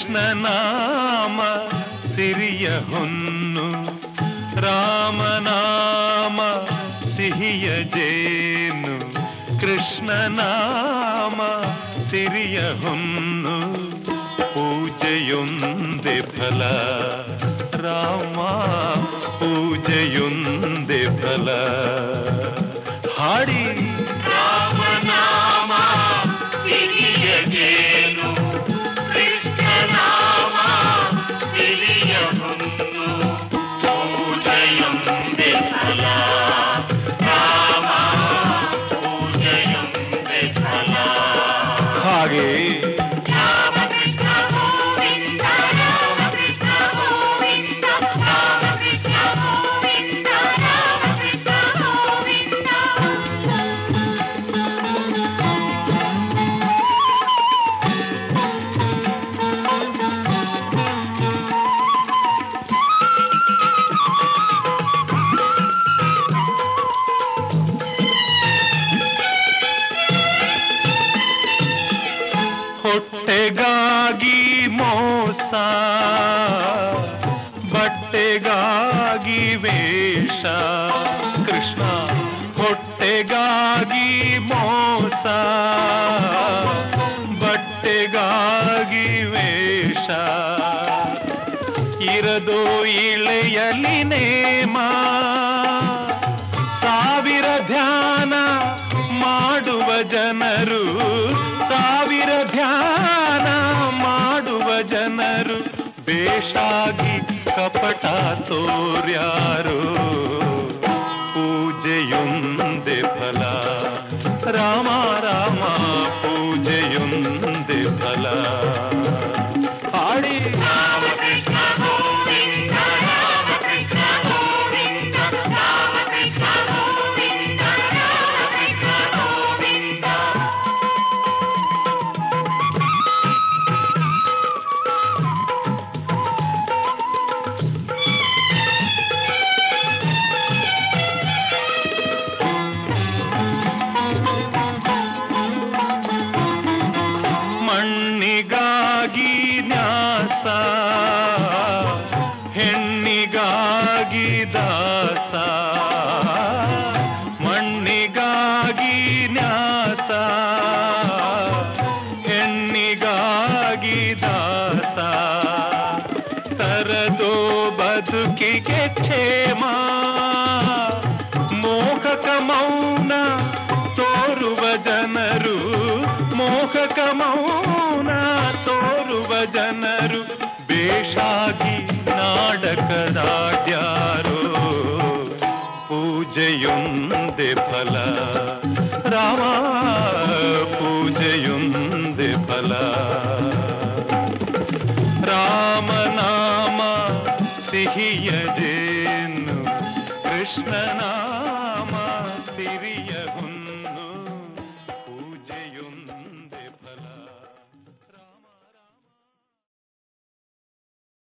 ಕೃಷ್ಣನಾಮ ಸಿರಿಯ ಹೊನ್ನು ರಾಮನಾಮ ಸಿಹಿಯ ಜೇನು ಕೃಷ್ಣನಾಮ ಸಿರಿಯ ಹೊನ್ನು ಪೂಜೆಯೊಂದೆ ಫಲ ರಾಮ ಪೂಜೆಯೊಂದೆ ಫಲ ಹಾಡಿ ರಾಮನಾಮ ಸಿರಿಯ ಜೇನು ಕೃಷ್ಣನಾಮ ಸಿರಿಯ ಹೊನ್ನು ಪೂಜೆಯೊಂದೆ ಫಲ ರಾಮ ಪೂಜೆಯೊಂದೆ ಫಲ ಹಾಗೆ ರಾಮಕೃಷ್ಣ ಗೋವಿಂದ ರಾಮಕೃಷ್ಣ ಗೋವಿಂದ ರಾಮಕೃಷ್ಣ ಗೋವಿಂದ ರಾಮಕೃಷ್ಣ ಗೋವಿಂದ ಹೊಟ್ಟೆಗಾಗಿ ಮೋಸ ಬಟ್ಟೆಗಾಗಿ ವೇಷ ಕೃಷ್ಣ ಹೊಟ್ಟೆಗಾಗಿ ಮೋಸ ಬಟ್ಟೆಗಾಗಿ ವೇಷ ಇರದೋ ಇಳೆಯಲಿ ನೇಮ ಸಾವಿರ ಧ್ಯಾನ ಮಾಡುವ ಜನರು ಸಾವಿರ ಧ್ಯಾನ ಮಾಡುವ ಜನರು ಬೇಷಾಗಿ ಕಪಟ ತೋರ್ಯಾರು ಪೂಜೆಯೊಂದೆ ಫಲ ರಾಮ ರಾಮ ಪೂಜೆಯೊಂದೆ ಫಲ ಹಾಡಿ ರಾಮಕೃಷ್ಣ ಗೋವಿಂದ ರಾಮಕೃಷ್ಣ ಗೋವಿಂದ ರಾಮಕೃಷ್ಣ ಗೋವಿಂದ ರಾಮಕೃಷ್ಣ ಗೋವಿಂದ ಮಣ್ಣಿಗಾಗಿ ನ್ಯಾಸ ಹೆಣ್ಣಿಗಾಗಿ ದಾಸ ಮಣ್ಣಿಗಾಗಿ ನ್ಯಾಸ ಹೆಣ್ಣಿಗಾಗಿ ದಾಸ ತರದೋ ಬದುಕಿಗೆ ಕ್ಷೇಮ ಮೋಹಕ ಮೌನ ತೋರುವ ಜನರು ಮೋಹಕ ಮೌನ ತೋರುವ ಜನರು ಬೇಷಾಗಿ ನಾಟಕದಾಡ್ಯಾರೋ ಪೂಜೆಯೊಂದೆ ಫಲ ರಾಮ ಪೂಜೆಯೊಂದೆ ಫಲ ರಾಮನಾಮ ಸಿಹಿಯ ಜೇನು ಕೃಷ್ಣನಾಮ ಸಿರಿಯ